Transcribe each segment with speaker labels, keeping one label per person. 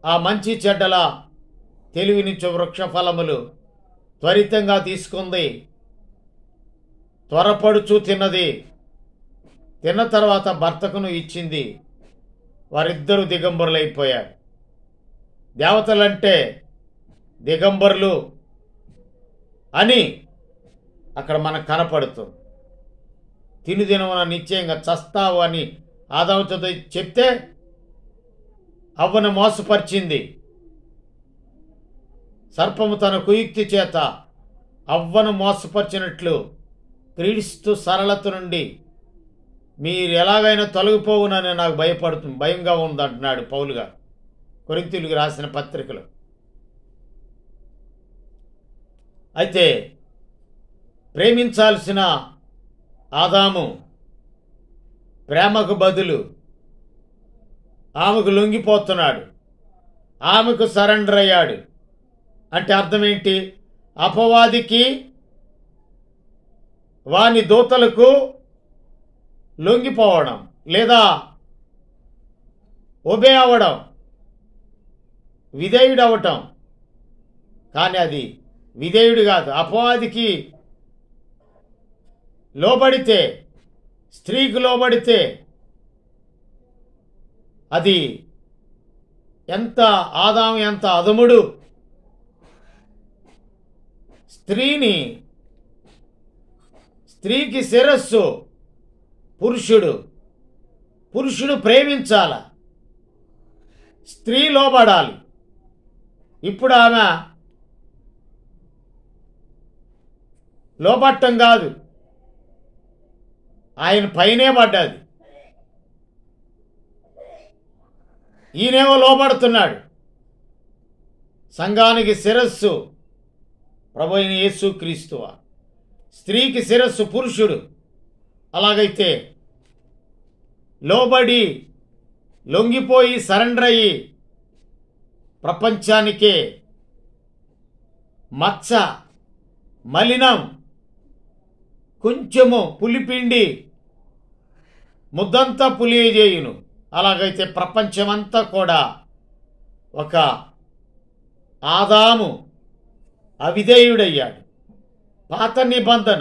Speaker 1: ఆ మంచి చెడ్డల తెలివినిచ్చు వృక్ష ఫలములు త్వరితంగా తీసుకుంది త్వరపడుచు తిన్నది తిన్న తర్వాత భర్తకును ఇచ్చింది వారిద్దరూ దిగంబరులైపోయారు దేవతలంటే దిగంబరులు అని అక్కడ మనకు కనపడుతుంది తిని దినమున నిశ్చయంగా చస్తావు అని ఆదాముతో చెప్తే అవ్వను మోసపరిచింది సర్పము తన కుయుక్తి చేత అవ్వను మోసపరిచినట్లు క్రీస్తు సరళత నుండి మీరు ఎలాగైనా తొలగిపోవునని నాకు భయపడుతుంది భయంగా ఉందంటున్నాడు పౌలు గారు కొరింతీలకు రాసిన పత్రికలో అయితే ప్రేమించాల్సిన ఆదాము ప్రేమకు బదులు ఆమెకు లొంగిపోతున్నాడు ఆమెకు సరెండర్ అయ్యాడు అంటే అర్థం ఏంటి అపవాదికి వాని దూతలకు లొంగిపోవడం లేదా ఒబే అవ్వడం విధేయుడు అవ్వటం కానీ అది విధేయుడు కాదు అపవాదికి లోబడితే స్త్రీకి లోబడితే అది ఎంత ఆదాం ఎంత అదముడు స్త్రీని స్త్రీకి శిరస్సు పురుషుడు పురుషుడు ప్రేమించాల స్త్రీ లోబడాలి ఇప్పుడు ఆమె లోబట్టం కాదు ఆయన పైనే పడ్డది ఈయనేమో లోబడుతున్నాడు సంఘానికి శిరస్సు ప్రభు అయిన యేసు క్రీస్తువా స్త్రీకి శిరస్సు పురుషుడు అలాగైతే లోబడి లొంగిపోయి సరెండర్ అయ్యి ప్రపంచానికే మచ్చ మలినం కొంచెము పులిపిండి ముద్దంతా పులియజేయును అలాగైతే ప్రపంచమంతా కూడా ఒక ఆదాము అవిధేయుడయ్యాడు పాత నిబంధన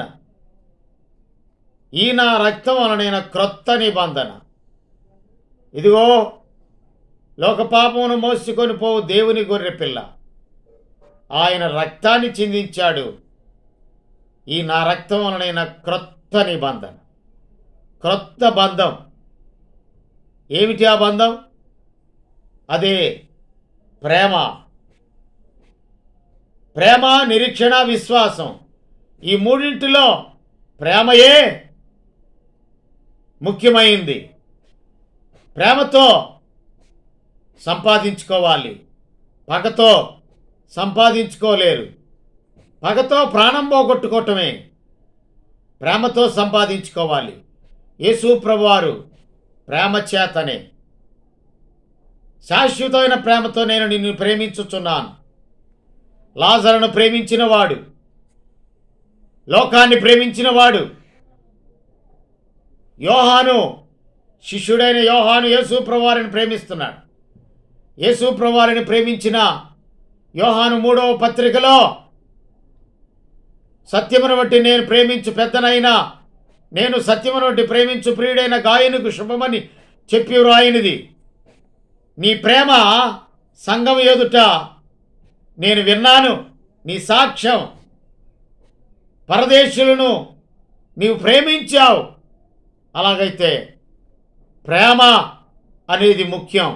Speaker 1: ఈ నా రక్తం వలనైన క్రొత్త నిబంధన ఇదిగో లోకపాపమును మోసుకొని పోవు దేవుని గొర్రె పిల్ల ఆయన రక్తాన్ని చిందించాడు ఈ నా రక్తం వలనైన క్రొత్త నిబంధన క్రొత్త బంధం ఏమిటి ఆ బంధం అదే ప్రేమ ప్రేమ నిరీక్షణ విశ్వాసం ఈ మూడింటిలో ప్రేమయే ముఖ్యమైంది ప్రేమతో సంపాదించుకోవాలి పగతో సంపాదించుకోలేరు పగతో ప్రాణం పోగొట్టుకోవటమే ప్రేమతో సంపాదించుకోవాలి యేసు ప్రభువారు ప్రేమ చేతనే శాశ్వతమైన ప్రేమతో నేను నిన్ను ప్రేమించుచున్నాను లాజరును ప్రేమించినవాడు లోకాన్ని ప్రేమించినవాడు యోహాను శిష్యుడైన యోహాను యేసు ప్రభువారిని ప్రేమిస్తున్నాడు యేసు ప్రభువారిని ప్రేమించిన యోహాను మూడవ పత్రికలో సత్యమును బట్టి నేను ప్రేమించు పెద్దనైనా నేను సత్యమును బట్టి ప్రేమించు ప్రియుడైన గాయనుకు శుభమని చెప్పి వ్రాయినది నీ ప్రేమ సంఘం ఎదుట నేను విన్నాను నీ సాక్ష్యం పరదేశులను నీవు ప్రేమించావు అలాగైతే ప్రేమ అనేది ముఖ్యం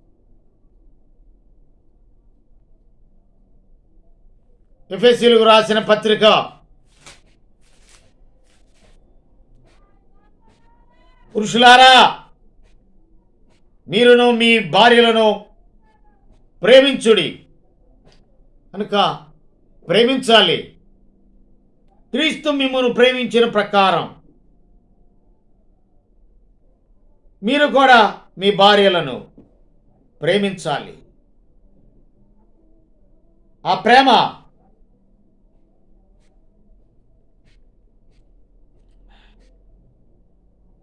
Speaker 1: ఎఫ్ఎస్సీలకు రాసిన పత్రిక పురుషులారా మీరును మీ భార్యలను ప్రేమించుడి కనుక ప్రేమించాలి క్రీస్తు మిమ్మల్ని ప్రేమించిన ప్రకారం మీరు కూడా మీ భార్యలను ప్రేమించాలి ఆ ప్రేమ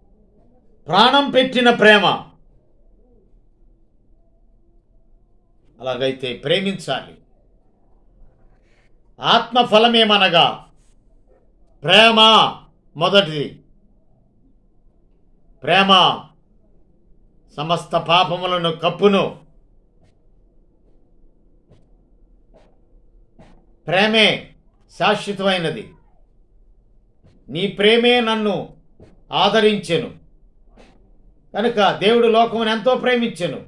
Speaker 1: ప్రాణం పెట్టిన ప్రేమ అలాగైతే ప్రేమించాలి ఆత్మ ఫలమేమనగా ప్రేమ మొదటిది ప్రేమ సమస్త పాపములను కప్పును ప్రేమే శాశ్వతమైనది నీ ప్రేమే నన్ను ఆదరించెను కనుక దేవుడు లోకమును ఎంతో ప్రేమించెను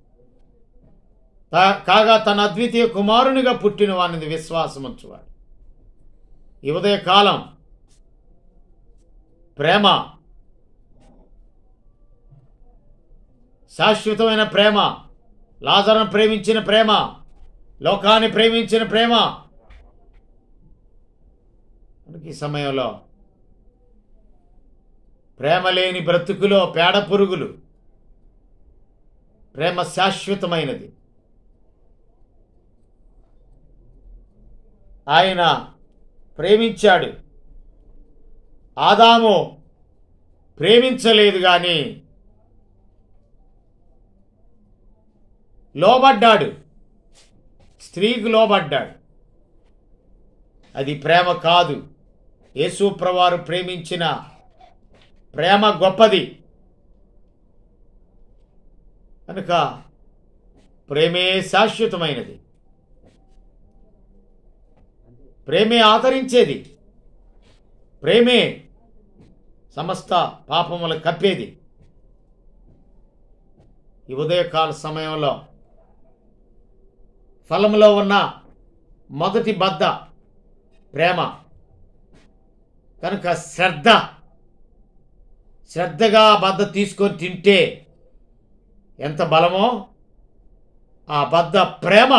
Speaker 1: తా- కాగా తన అద్వితీయ కుమారునిగా పుట్టిన వానిది విశ్వాసం ఉంచువాడు ఈ ఉదయ కాలం ప్రేమ శాశ్వతమైన ప్రేమ లాజరను ప్రేమించిన ప్రేమ లోకాన్ని ప్రేమించిన ప్రేమ మనకి ఈ సమయంలో ప్రేమ లేని బ్రతుకులో పేడ పురుగులు ప్రేమ శాశ్వతమైనది ఆయన ప్రేమించాడు ఆదాము ప్రేమించలేదు కానీ లోబడ్డాడు స్త్రీకి లోబడ్డాడు అది ప్రేమ కాదు యేసు ప్రవారు ప్రేమించిన ప్రేమ గొప్పది కనుక ప్రేమే శాశ్వతమైనది ప్రేమే ఆదరించేది ప్రేమే సమస్త పాపములు కప్పేది ఈ ఉదయకాల సమయంలో ఫలంలో ఉన్న మొదటి బద్ద ప్రేమ కనుక శ్రద్ధ శ్రద్ధగా ఆ బద్ద తీసుకొని తింటే ఎంత బలమో ఆ బద్ద ప్రేమ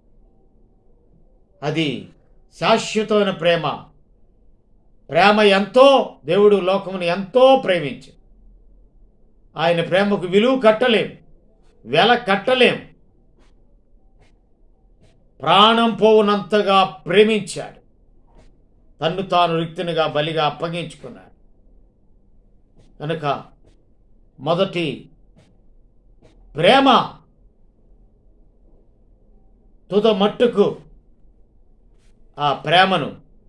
Speaker 1: అది శాశ్వతమైన ప్రేమ ప్రేమ ఎంతో దేవుడు లోకమును ఎంతో ప్రేమించి ఆయన ప్రేమకు విలువ కట్టలేం వెల కట్టలేం ప్రాణం పోవునంతగా ప్రేమించాడు తన్ను తాను రిక్తునిగా బలిగా అప్పగించుకున్నాడు కనుక మొదటి ప్రేమ తుద మట్టుకు ఆ ప్రేమను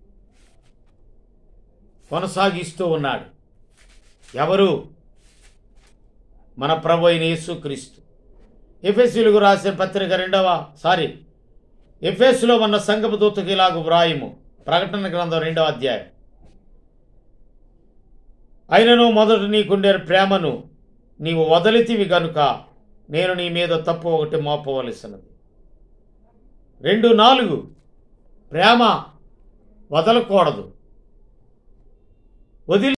Speaker 1: కొనసాగిస్తూ ఉన్నాడు ఎవరు మన ప్రభు అయిన యేసుక్రీస్తు ఎఫెస్యులకు రాసిన పత్రిక రెండవ సారీ ఎఫెస్లో ఉన్న సంగపు దూతకి ఇలాగు వ్రాయము ప్రకటన గ్రంథం రెండవ అధ్యాయం అయినను మొదట నీకుండే ప్రేమను నీవు వదలితివి గనుక నేను నీ మీద తప్పు ఒకటి మోపవలసినది రెండు నాలుగు ప్రేమ వదలకూడదు వదిలి